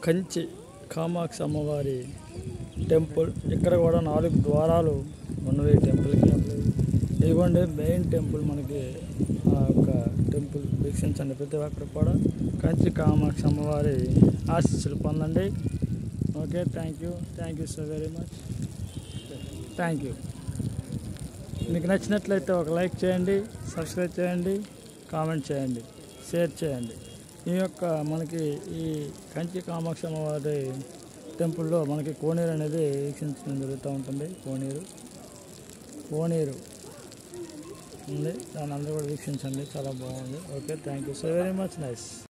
కంచి కామాక్షి అమ్మవారి టెంపుల్ ఇక్కడ కూడా నాలుగు ద్వారాలు ఉన్నవి ఈ టెంపుల్కి ఇదిగోండి మెయిన్ టెంపుల్ మనకి ఆ యొక్క టెంపుల్ వీక్షించండి ప్రతి ఒక్కరు కూడా కంచి కామాక్షి అమ్మవారి ఆశీస్సులు పొందండి okay thank you thank you so very much thank you మీకు నచ్చినట్లయితే ఒక లైక్ చేయండి సబ్స్క్రైబ్ చేయండి కామెంట్ చేయండి షేర్ చేయండి ఈ యొక్క మనకి ఈ కంచి కామాక్షి అమ్మవారి టెంపుల్లో మనకి కోనేరు అనేది వీక్షించడం జరుగుతూ ఉంటుంది కోనేరు కోనేరు ఉంది దాన్ని అందరూ కూడా వీక్షించండి చాలా బాగుంది okay thank you so very much nice